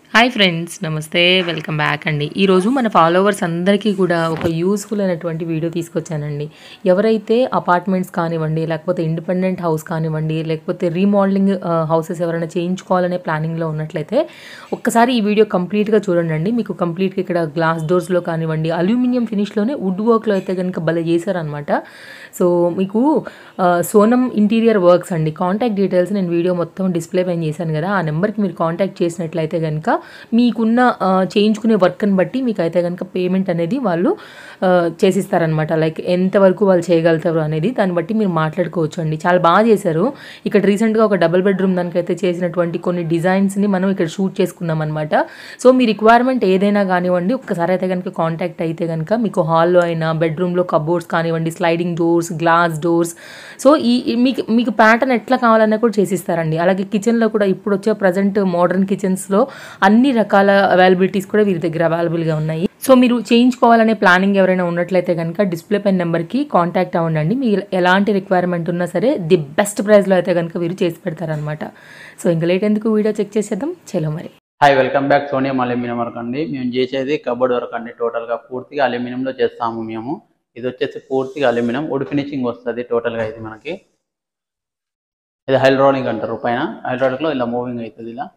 hi friends నమస్తే welcome back అండి ఈరోజు మన ఫాలోవర్స్ అందరికీ కూడా ఒక యూస్ఫుల్ అయినటువంటి వీడియో తీసుకొచ్చానండి ఎవరైతే అపార్ట్మెంట్స్ కానివ్వండి లేకపోతే ఇండిపెండెంట్ హౌస్ కానివ్వండి లేకపోతే రీమోడలింగ్ హౌసెస్ ఎవరైనా చేయించుకోవాలనే ప్లానింగ్లో ఉన్నట్లయితే ఒక్కసారి ఈ వీడియో కంప్లీట్గా చూడండి మీకు కంప్లీట్గా ఇక్కడ గ్లాస్ డోర్స్లో కానివ్వండి అల్యూమినియం ఫినిష్లోనే వుడ్ వర్క్లో అయితే కనుక భలే చేశారనమాట సో మీకు ఆ, సోనం ఇంటీరియర్ వర్క్స్ అండి కాంటాక్ట్ డీటెయిల్స్ నేను వీడియో మొత్తం డిస్ప్లే పైన చేశాను కదా ఆ నెంబర్కి మీరు కాంటాక్ట్ చేసినట్లయితే కనుక మీకున్న ఆ, చేయించుకునే వర్క్ని బట్టి మీకు అయితే కనుక పేమెంట్ అనేది వాళ్ళు ఆ, చేసిస్తారనమాట లైక్ ఎంతవరకు వాళ్ళు చేయగలుగుతారు అనేది దాన్ని బట్టి మీరు మాట్లాడుకోవచ్చు అండి చాలా బాగా చేశారు ఇక్కడ రీసెంట్గా ఒక డబుల్ బెడ్రూమ్ దానికైతే చేసినటువంటి కొన్ని డిజైన్స్ని మనం ఇక్కడ షూట్ చేసుకున్నాం అనమాట సో మీ రిక్వైర్మెంట్ ఏదైనా కానివ్వండి ఒక్కసారి అయితే కనుక కాంటాక్ట్ అయితే కనుక మీకు హాల్లో అయినా బెడ్రూమ్లో కబోర్డ్స్ కానివ్వండి sliding doors glass doors so ఈ ఈ మీకు మీకు ప్యాటర్న్ ఎట్లా కావాలన్నా కూడా చేసిస్తారండి అలాగే కిచెన్లో కూడా ఇప్పుడు వచ్చే ప్రజెంట్ మోడర్న్ కిచెన్స్లో అన్ని రకాల అవైలబిలిటీస్ కూడా వీరి దగ్గర అవైలబుల్గా ఉన్నాయి సో మీరు చేయించుకోవాలనే ప్లానింగ్ ఎవరైనా ఉన్నట్లయితే కనుక డిస్ప్లే పైన నెంబర్కి కాంటాక్ట్ అవ్వండి మీ ఎలాంటి రిక్వైర్మెంట్ ఉన్నా సరే ది బెస్ట్ ప్రైస్లో అయితే కనుక వీరు చేసి పెడతారనమాట సో ఇంకా లేట్ ఎందుకు వీడియో చెక్ చేసేద్దాం చలో మరి hi welcome back Sonam aluminium work అండి మేము చేసేది కబోర్డ్ వర్క్ అండి టోటల్గా పూర్తిగా అల్యూమినియంలో చేస్తాము మేము ఇది వచ్చేసి పూర్తిగా అల్యూమినియం వుడ్ ఫినిషింగ్ వస్తుంది టోటల్గా ఇది మనకి ఇది హైడ్రాలిక్ అంటారు పైన హైడ్రాలిక్లో ఇలా మూవింగ్ అవుతుంది ఇలా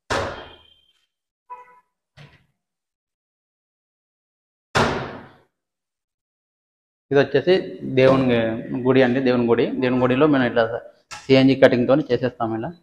ఇది వచ్చేసి దేవుని గుడి అండి దేవుని గుడి దేవుని గుడిలో మేము ఇట్లా సిఎన్జి కటింగ్తో చేసేస్తాము ఇలా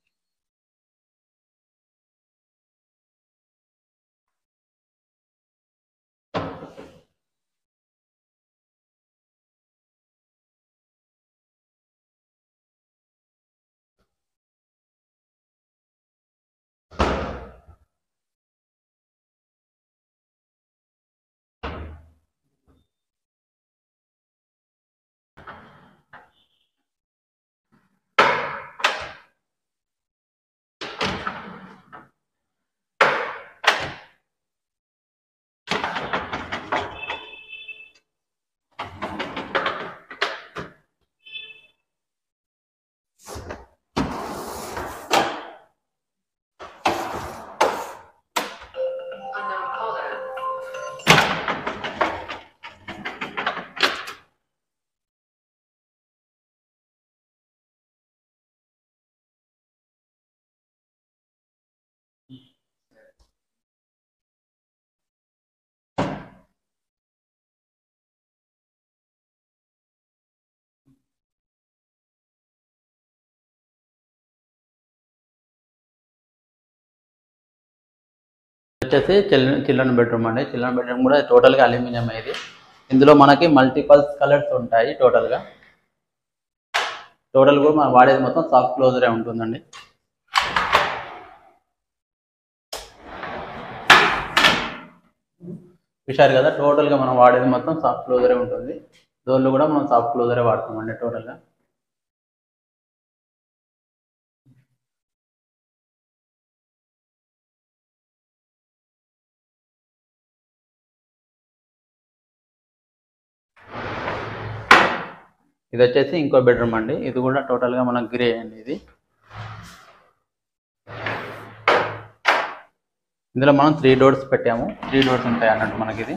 వచ్చేసి చిల్డ్రన్ చిల్డ్రన్ బెడ్రూమ్ అండి చిల్డ్రన్ బెడ్రూమ్ కూడా టోటల్గా అల్యూమినియం ఇది ఇందులో మనకి మల్టీపల్స్ కలర్స్ ఉంటాయి టోటల్గా టోటల్ కూడా మనం వాడేది మొత్తం సాఫ్ట్ క్లోజరే ఉంటుందండి చూశారు కదా టోటల్గా మనం వాడేది మొత్తం సాఫ్ట్ క్లోజరే ఉంటుంది డోర్లు కూడా మనం సాఫ్ట్ క్లోజరే వాడతామండి టోటల్గా ఇది వచ్చేసి ఇంకో బెడ్రూమ్ అండి ఇది కూడా టోటల్గా మనకు గ్రే అండి ఇది ఇందులో మనం త్రీ డోర్స్ పెట్టాము త్రీ డోర్స్ ఉంటాయి అన్నట్టు మనకి ఇది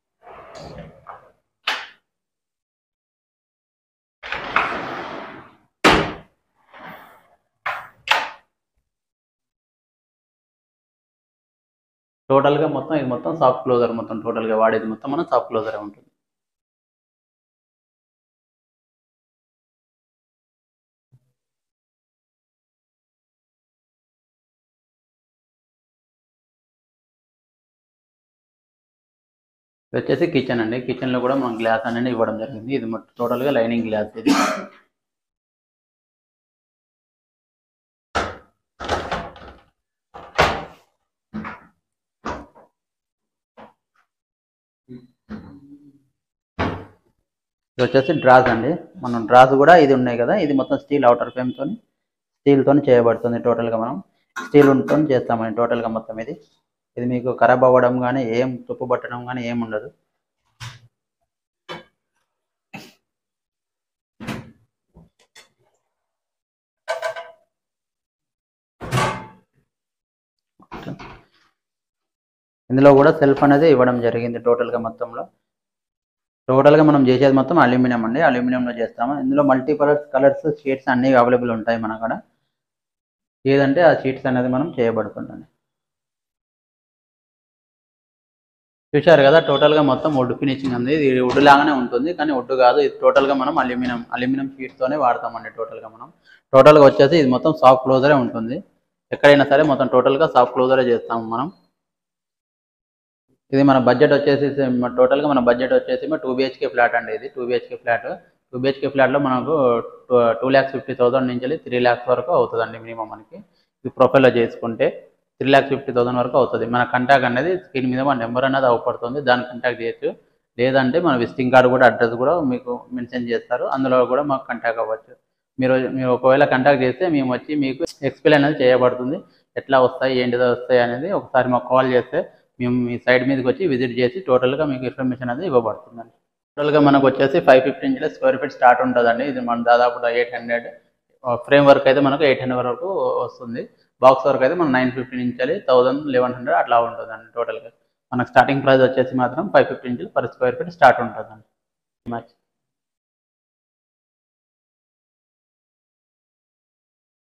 టోటల్గా మొత్తం ఇది మొత్తం సాఫ్ట్ క్లోజర్ మొత్తం టోటల్గా వాడేది మొత్తం మనం సాఫ్ట్ క్లోజరే ఉంటుంది ఇది వచ్చేసి కిచెన్ అండి కిచెన్ లో కూడా మనం గ్లాస్ అనేది ఇవ్వడం జరిగింది ఇది మొత్తం టోటల్ గా లైనింగ్ గ్లాస్ ఇది ఇది వచ్చేసి డ్రాస్ అండి మనం డ్రాస్ కూడా ఇది ఉన్నాయి కదా ఇది మొత్తం స్టీల్ అవుటర్ ఫ్రేమ్ తోని స్టీల్ తోని చేయబడుతుంది టోటల్ గా మనం స్టీల్ తో చేస్తామండి టోటల్ గా మొత్తం ఇది ఇది మీకు ఖరాబ్ అవ్వడం కానీ ఏం తుప్పు పట్టడం కానీ ఏం ఉండదు ఇందులో కూడా సెల్ఫ్ అనేది ఇవ్వడం జరిగింది టోటల్గా మొత్తంలో టోటల్గా మనం చేసేది మొత్తం అల్యూమినియం అండి అల్యూమినియంలో చేస్తాము ఇందులో మల్టీపర్స్ కలర్స్ షీట్స్ అన్నీ అవైలబుల్ ఉంటాయి మన కాడ ఏదంటే ఆ షీట్స్ అనేది మనం చేయబడుతుందండి చూశారు కదా టోటల్గా మొత్తం వుడ్ ఫినిషింగ్ ఉంది ఇది వుడ్ లాగానే ఉంటుంది కానీ వుడ్ కాదు ఇది టోటల్గా మనం అల్యూమినియం అల్యూమినియం షీట్తోనే వాడతామండి టోటల్గా మనం టోటల్గా వచ్చేసి ఇది మొత్తం సాఫ్ట్ క్లోజరే ఉంటుంది ఎక్కడైనా సరే మొత్తం టోటల్గా సాఫ్ట్ క్లోజరే చేస్తాము మనం ఇది మన బడ్జెట్ వచ్చేసి టోటల్గా మన బడ్జెట్ వచ్చేసి టూ బిహెచ్కే ఫ్లాట్ అండి ఇది two BHK flat two BHK ఫ్లాట్లో మనకు టూ ల్యాక్స్ ఫిఫ్టీ థౌసండ్ నుంచి త్రీ ల్యాక్స్ వరకు అవుతుందండి మినిమం మనకి ఇది ప్రొఫైల్లో చేసుకుంటే త్రీ ల్యాక్స్ ఫిఫ్టీ థౌసండ్ వరకు అవుతుంది మన కంటాక్ట్ అనేది స్క్రీన్ మీద మన నెంబర్ అనేది అవపడుతుంది దాన్ని కంటాక్ట్ చేయొచ్చు లేదంటే మన విజిటింగ్ కార్డు కూడా అడ్రస్ కూడా మీకు మెన్షన్ చేస్తారు అందులో కూడా మాకు కంటాక్ట్ అవ్వచ్చు మీరు మీరు ఒకవేళ కంటాక్ట్ చేస్తే మేము వచ్చి మీకు ఎక్స్ప్లెయిన్ అనేది చేయబడుతుంది ఎట్లా వస్తాయి ఏంటిదో వస్తాయి అనేది ఒకసారి మాకు కాల్ చేస్తే మేము మీ సైడ్ మీదకి వచ్చి విజిట్ చేసి టోటల్గా మీకు ఇన్ఫర్మేషన్ అనేది ఇవ్వబడుతుందండి టోటల్గా మనకు వచ్చేసి ఫైవ్ ఫిఫ్టీ ఇంచుల స్క్వేర్ ఫీట్ స్టార్ట్ ఉంటుందండి ఇది మన దాదాపు ఎయిట్ హండ్రెడ్ ఫ్రేమ్ వర్క్ అయితే మనకు ఎయిట్ హండ్రెడ్ వరకు వస్తుంది బాక్స్ వర్క్ అయితే మనం నైన్ ఫిఫ్టీ నుంచి థౌసండ్ లెవెన్ హండ్రెడ్ అట్లా ఉంటుందండి టోటల్గా మనకు స్టార్టింగ్ ప్రైస్ వచ్చేసి మాత్రం ఫైవ్ ఫిఫ్టీ ఇంచులు పర్ స్క్వేర్ ఫీట్ స్టార్ట్ ఉంటుందండి మచ్